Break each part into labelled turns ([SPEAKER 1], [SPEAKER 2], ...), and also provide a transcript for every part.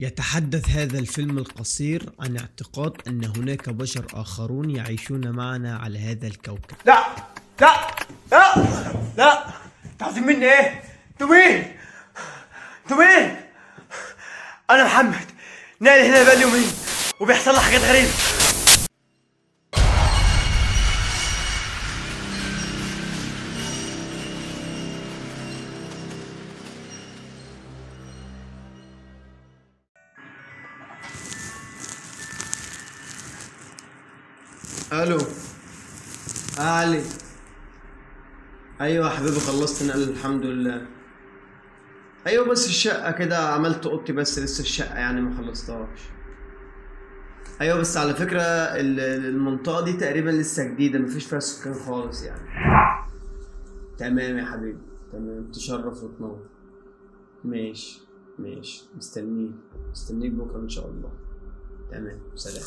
[SPEAKER 1] يتحدث هذا الفيلم القصير عن اعتقاد أن هناك بشر آخرون يعيشون معنا على هذا الكوكب
[SPEAKER 2] لا لا لا لا انتوا عايزين مني ايه؟ انتوا مين؟ انتوا مين؟ انا محمد ناقل هنا بقالي يومين وبيحصل لي حاجات غريبة
[SPEAKER 1] الو آه علي ايوه يا حبيبي خلصت نقل الحمد لله ايوه بس الشقه كده عملت اوضتي بس لسه الشقه يعني ما خلصتهاش ايوه بس على فكره ال- المنطقه دي تقريبا لسه جديده مفيش فيها سكان خالص يعني تمام يا حبيبي تمام تشرف وتنور ماشي ماشي مستنيك مستنيك بكره ان شاء الله تمام سلام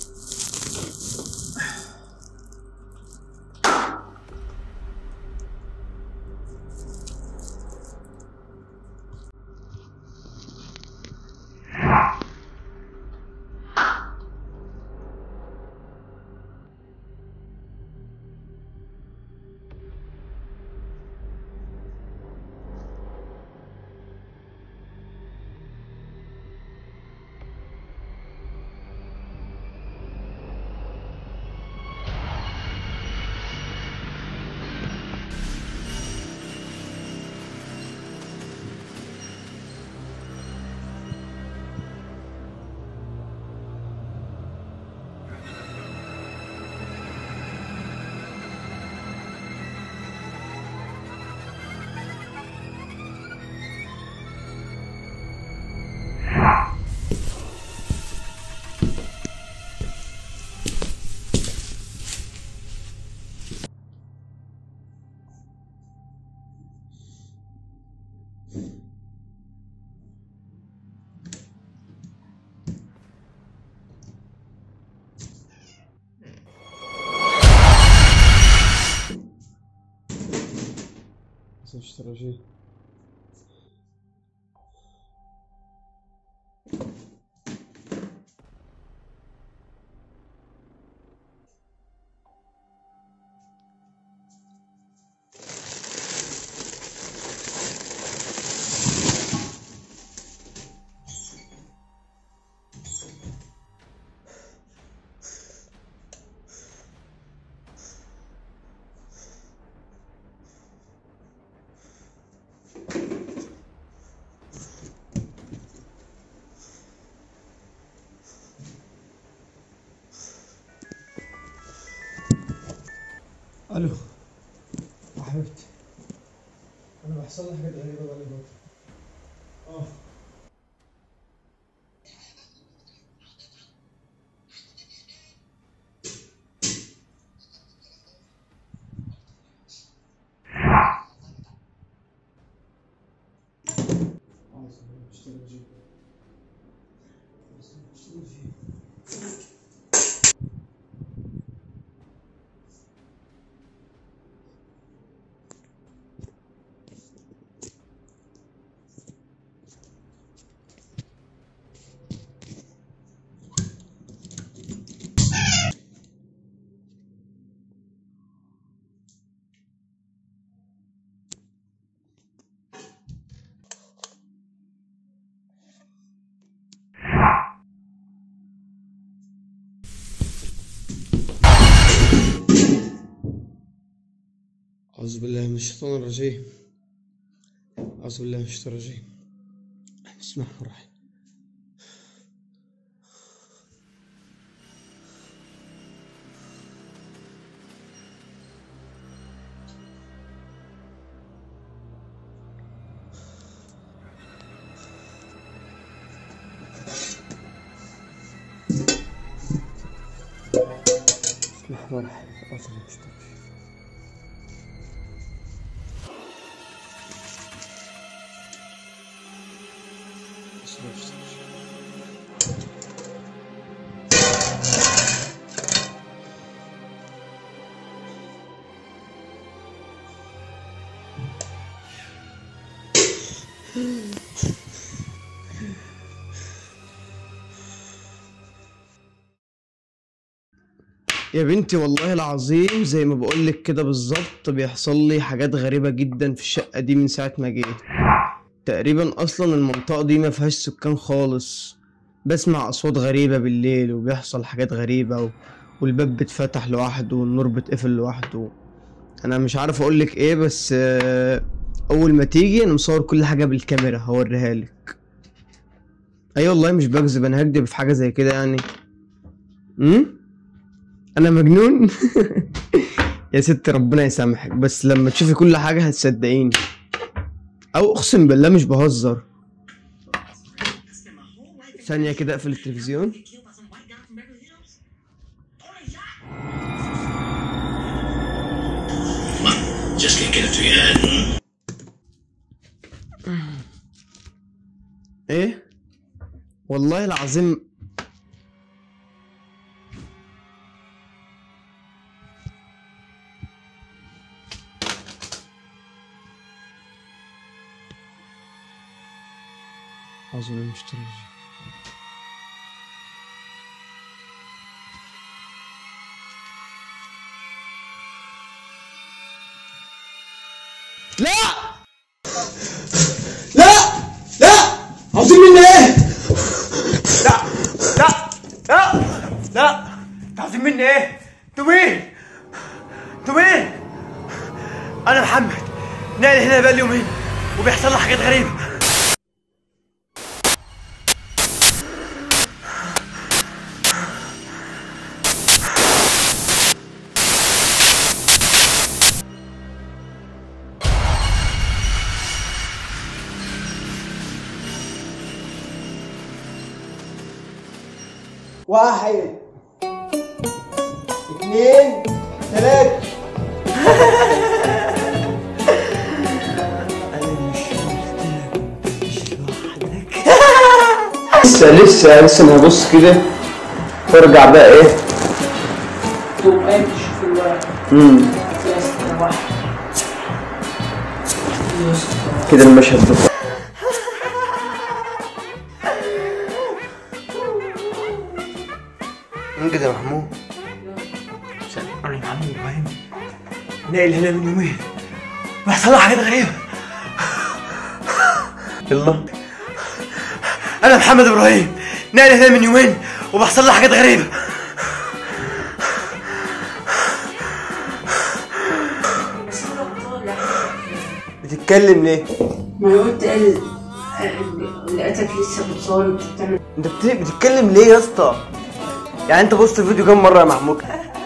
[SPEAKER 1] اشتراجي الو يا حبيبتي انا بيحصل لي حاجات غريبه بقالي فتره اه أعوذ بالله من الشيطان الرجيم أعوذ بالله من الشيطان الرجيم بسم الله الرحمن الرحيم بسم الله الرحمن الرحيم أعوذ بالله من الشيطان الرجيم بسم الله الرحمن الرحيم يا بنتي والله العظيم زي ما بقولك كده بالظبط بيحصل لي حاجات غريبة جدا في الشقة دي من ساعة ما جيت تقريبا اصلا المنطقة دي ما فيهاش سكان خالص بسمع اصوات غريبة بالليل وبيحصل حاجات غريبة و... والباب بيتفتح لوحده والنور بيتقفل لوحده انا مش عارف اقولك ايه بس آه، اول ما تيجي انا مصور كل حاجة بالكاميرا هوريها لك اي والله مش بكذب انا هكدب في حاجة زي كده يعني امم انا مجنون يا ست ربنا يسامحك بس لما تشوفي كل حاجة هتصدقيني او اقسم بالله مش بهزر ثانية كده اقفل التلفزيون
[SPEAKER 3] Just can't get it to your head. hmm?
[SPEAKER 1] ايه والله العظيم أعوذ بالله من الشيطان الرجيم. لا
[SPEAKER 2] لا لا عاوزين مني ايه لا لا لا لا انتوا عاوزين مني ايه انتوا مين انتوا مين انا محمد ناقل هنا بقالي يومين وبيحصل لي حاجات غريبه واحد اثنين ثلاثة
[SPEAKER 1] لسه لسه لسه ما هبص كده وارجع بقى ايه
[SPEAKER 4] تقوم قايم تشوف الورق
[SPEAKER 1] امم
[SPEAKER 4] تلاقي ستة واحد يسطا
[SPEAKER 1] كده المشهد ده
[SPEAKER 2] مين كده يا محمود؟ انا محمد ابراهيم ناقل هنا من يومين بيحصل لي حاجات غريبة
[SPEAKER 1] يلا
[SPEAKER 2] انا محمد ابراهيم ناقل هنا من يومين وبيحصل لي حاجات غريبة
[SPEAKER 4] بس هو طالع
[SPEAKER 1] بتتكلم ليه
[SPEAKER 4] ما انا قلت قال لقيتك لسه بتصور انت بتعمل
[SPEAKER 1] انت بت- بتتكلم ليه يا اسطى يعني انت بصت الفيديو كام مره يا محمود